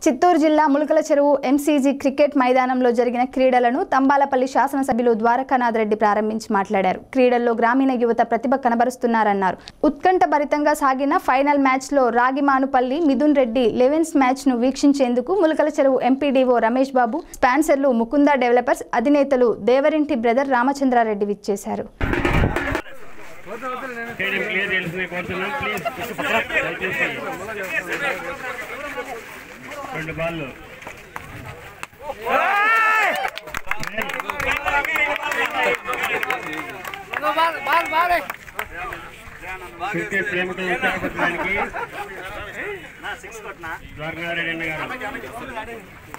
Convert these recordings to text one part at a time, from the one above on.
చిత్తూరు జిల్లా ములకల చెరువు MCG cricket మైదానంలో జరిగిన క్రీడలను తంబాలపల్లి శాసనసభ్యులు ద్వారకానాథ్ రెడ్డి ప్రారంభించి మాట్లాడారు క్రీడల్లో గ్రామీణ యువత ప్రతిభ కనబరుస్తున్నారన్నారు ఉత్కంఠభరితంగా సాగిన ఫైనల్ మ్యాచ్లో రాగిమానుపల్లి మిథున్ రెడ్డి లెవెన్స్ మ్యాచ్ను వీక్షించేందుకు ములకల చెరువు ఎంపీడీఓ రమేష్ బాబు స్పాన్సర్లు ముకుంద డెవలపర్స్ అధినేతలు దేవరింటి బ్రదర్ రామచంద్రారెడ్డి విచ్చేశారు స్టేడియం క్లియర్ చేయాల్సిందే కోరుతున్నాం ప్లీజ్ దయచేసి రెండు బాళ్ళు క్రికెట్ ప్రేమికులు ఉత్సాహపరచడానికి ద్వారకారెడ్డి అన్న గారు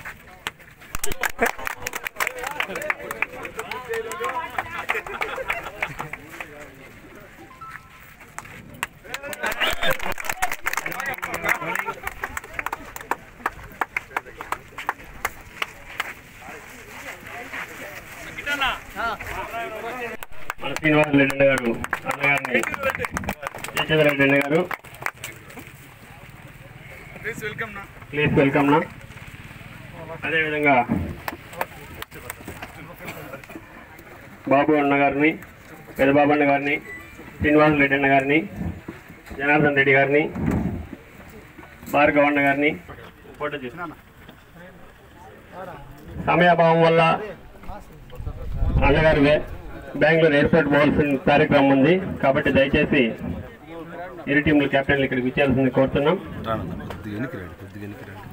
మన శ్రీనివాస రెడ్డి అన్న గారు అన్నగారిని శేషధర్ రెడ్డి అన్న గారు ప్లీజ్ వెల్కమ్ నా ప్లీజ్ వెల్కమ్ నా అదేవిధంగా బాబు అన్న గారిని పెదబాబు అన్న గారిని శ్రీనివాస రెడ్డి అన్న గారిని జనార్దన్ రెడ్డి గారిని భార్గవ్ అన్న గారిని ఫోటో తీసి సమయాభావం వల్ల అన్నగారు వే- బెంగళూరు ఎయిర్పోర్ట్ పోవాల్సిన కార్యక్రమం ఉంది కాబట్టి దయచేసి ఇరు టీంల కెప్టెన్లు ఇక్కడికి ఇచ్చేయాల్సింది కోరుతున్నాం రానన్న కొద్దిగా వెనక్కి రండి కొద్దిగా వెనక్కి రండి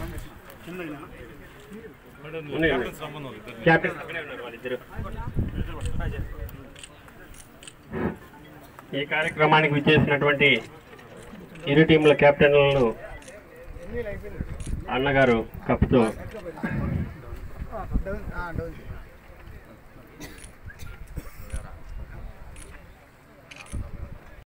ఉన్నాయి. కెప్టెన్ అక్కడే ఉన్నారు వాళ్ళిద్దరు ఈ కార్యక్రమానికి విచ్చేసినటువంటి ఇరు టీంల కెప్టెన్లను అన్నగారు కప్పుతో